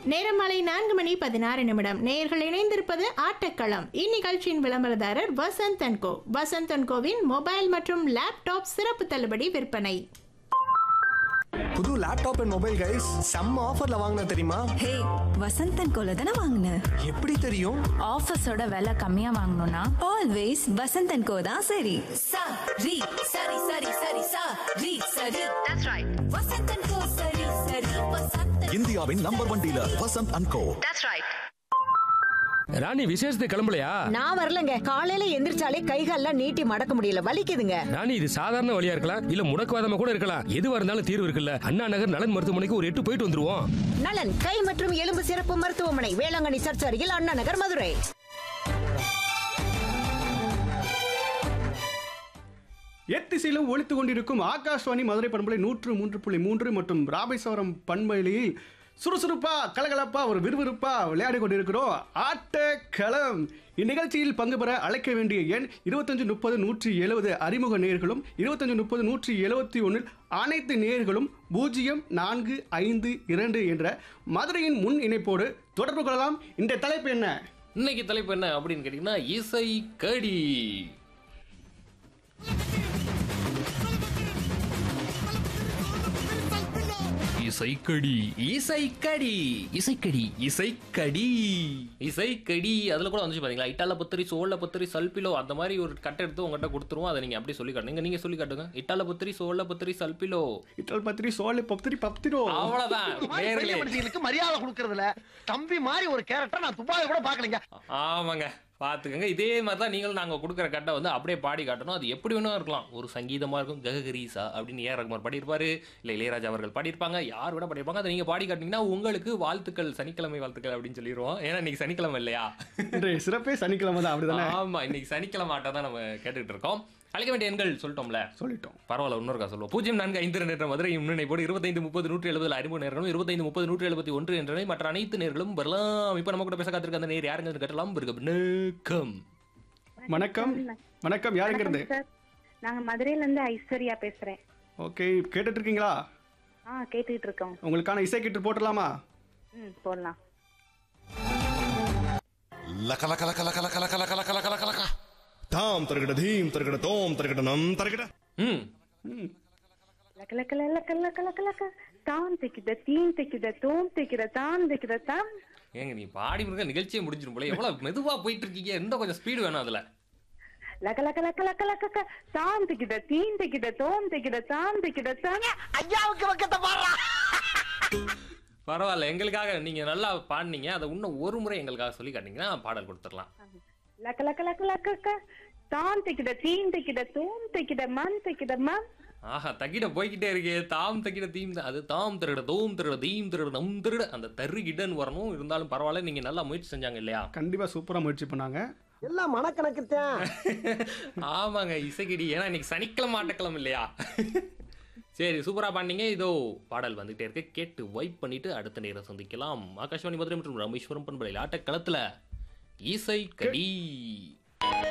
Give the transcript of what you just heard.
நேரம் மாலை நான்கு மணி பதினாறு நிமிடம் நேயர்கள் இணைந்திருப்பது ஆட்டக்களம் இந்நிகழ்ச்சியின் விளம்பரதாரர் Vasanth and co Vasanth and கோவின் மொபைல் மற்றும் லேப்டாப் சிறப்பு தள்ளுபடி விற்பனை புது லேப்டாப் அண்ட் மொபைல் கைஸ் செம்ம ஆஃபர்ல வாங்கின தெரியுமா ஹே வசந்தன் கோல தானே வாங்கின எப்படி தெரியும் ஆஃபீஸோட விலை கம்மியா வாங்கணும்னா ஆல்வேஸ் வசந்தன் கோ தான் சரி sa ri sari sari sari sa ri sari that's right vasantan ko sari sari vasantan இந்தியாவின் number one dealer Vasanth and co that's right Rani விசேஷத்துக்கு கிளம்பலையா நான் வரலங்க காலையில எந்திரிச்சாலே கைகால்லாம் நீட்டி மடக்க முடியல வலிக்குதுங்க ராணி இது சாதாரண வழியா இருக்கலாம் இல்ல முடக்குவாதமா கூட இருக்கலாம் எதுவா இருந்தாலும் தீர்வு இருக்குல்ல அண்ணா நகர் நலன் மருத்துவமனைக்கு ஒரு எட்டு போயிட்டு வந்துருவோம் நலன் கை மற்றும் எலும்பு சிறப்பு மருத்துவமனை வேளாங்கண்ணி சர்ச் அருகில் அண்ணா நகர் மதுரை எத்திசையிலும் ஒழித்து கொண்டிருக்கும் ஆகாஷ்வாணி மதுரை பண்பலை நூற்று மூன்று புள்ளி மூன்று மற்றும் ராமேஸ்வரம் பண்பலையில் சுறுசுறுப்பா கலகலப்பா ஒரு விறுவிறுப்பா விளையாடி கொண்டிருக்கிறோம் ஆட்டக்களம் இந்நிகழ்ச்சியில் பங்கு பெற அழைக்க வேண்டிய எண் இருபத்தஞ்சு முப்பது நூற்றி எழுபது அறிமுக நேர்களும் இருபத்தஞ்சு முப்பது நூற்றி எழுபத்தி ஒன்றில் அனைத்து நேர்களும் பூஜ்ஜியம் நான்கு ஐந்து இரண்டு என்ற மதுரையின் முன் இணைப்போடு தொடர்பு கொள்ளலாம் இந்த தலைப்பு என்ன இன்னைக்கு தலைப்பு என்ன அப்படின்னு கேட்டீங்கன்னா இசை கடி இசைக்கடி இசைக்கடி இசைக்கடி இசைக்கடி இசைக்கடி அதுல கூட வந்துச்சு பாத்தீங்களா இட்டால பத்திரி சோழ பத்திரி சல்பிலோ அந்த மாதிரி ஒரு கட்டை எடுத்து உங்ககிட்ட கொடுத்துருவோம் அதை நீங்க அப்படி சொல்லி காட்டுங்க நீங்க சொல்லி காட்டுங்க இட்டால பத்திரி சோழ பத்திரி சல்பிலோ இட்டல் பத்திரி சோழ பத்திரி பத்திரோ அவ்வளவுதான் நேர்களே மரியாதை கொடுக்கறதுல தம்பி மாதிரி ஒரு கேரக்டர் நான் துபாய் கூட பாக்கலங்க ஆமாங்க பார்த்துக்கங்க இதே மாதிரி தான் நீங்களும் நாங்கள் கொடுக்குற கட்டை வந்து அப்படியே பாடி காட்டணும் அது எப்படி வேணும் இருக்கலாம் ஒரு சங்கீதமாக இருக்கும் கககரீசா அப்படின்னு ஏ ரகுமார் பாடியிருப்பாரு இல்லை இளையராஜா அவர்கள் பாடியிருப்பாங்க யார் விட பாடியிருப்பாங்க அதை நீங்கள் பாடி காட்டினீங்கன்னா உங்களுக்கு வாழ்த்துக்கள் சனிக்கிழமை வாழ்த்துக்கள் அப்படின்னு சொல்லிடுவோம் ஏன்னா இன்னைக்கு சனிக்கிழமை இல்லையா இன்றைய சிறப்பே சனிக்கிழமை தான் அப்படிதானே ஆமா இன்னைக்கு சனிக்கிழமை ஆட்டம் தான் நம்ம கேட்டுக்கிட்டு இருக்கோம் அழைக்க வேண்டிய எண்கள் சொல்லிட்டோம்ல சொல்லிட்டோம் பரவாயில்ல இன்னொருக்கா சொல்லுவோம் பூஜ்ஜியம் நான்கு ஐந்து ரெண்டு என்ற மதுரை முன்னணி போடு இருபத்தைந்து முப்பது நூற்றி எழுபது அறிமுக நேர்களும் இருபத்தைந்து முப்பது நூற்றி எழுபத்தி ஒன்று என்ற மற்ற அனைத்து நேர்களும் வரலாம் இப்போ நம்ம கூட பேச காத்திருக்க அந்த நேர் யாருங்க கட்டலாம் வணக்கம் வணக்கம் வணக்கம் யாருங்கிறது சார் நாங்க மதுரையில இருந்து ஐஸ்வர்யா பேசுறேன் ஓகே கேட்டுட்டு இருக்கீங்களா ஆ கேட்டுட்டு இருக்கோம் உங்களுக்கான இசை கிட்டு போட்டுடலாமா ம் போடலாம் லக லக லக லக லக லக லக லக லக லக லக தாம் தருகட தீம் தருகட தோம் தருகட நம் தருகட ம் லக்க லக்க லக்க லக்க லக்க லக்க தாம் தைக்குத தீம் தைக்குத தோம் தைக்குத தாம் தைக்குத தாம் ஏங்க நீ பாடி முருக நிகழ்ச்சியே முடிஞ்சிடும் போல எவ்வளவு மெதுவா போயிட்டு இருக்கீங்க இன்னும் கொஞ்சம் ஸ்பீடு வேணும் அதுல லக்க லக்க லக்க லக்க லக்க லக்க தாம் தைக்குத தீம் தைக்குத தோம் தைக்குத தாம் தைக்குத தாம் ஐயாவுக்கு பக்கத்தை பாடுறா பரவாயில்ல எங்களுக்காக நீங்க நல்லா பாடினீங்க அதை இன்னும் ஒரு முறை எங்களுக்காக சொல்லி காட்டினீங்கன்னா பாடல் கொடுத்துடலாம் லக்க லக்க லக்க லக்க லக்க தாம் தைக்குத தீம் தைக்குத தோம் தைக்குத மண் தைக்குத மம் ஆஹா தக்கிட போய்கிட்டே இருக்கே தாம் தக்கிட தீம் த- அது தாம் திருட தோம் திருட தீம் திருட நம் திருட அந்த தரு கிடன் வரணும் இருந்தாலும் பரவாயில்ல நீங்க நல்லா முயற்சி செஞ்சாங்க இல்லையா கண்டிப்பா சூப்பரா முயற்சி பண்ணாங்க எல்லாம் மனக்கணக்கு தான் ஆமாங்க இசைக்கிடி ஏன்னா இன்னைக்கு சனிக்கிழமை ஆட்டக்கிழமை இல்லையா சரி சூப்பரா பாடினீங்க இதோ பாடல் வந்துகிட்டே இருக்கு கேட்டு வைப் பண்ணிட்டு அடுத்த நேரம் சந்திக்கலாம் ஆகாஷ்வாணி மதுரை மற்றும் ராமேஸ்வரம் பண்பலையில் ஆட்டக்களத்துல இசை கடி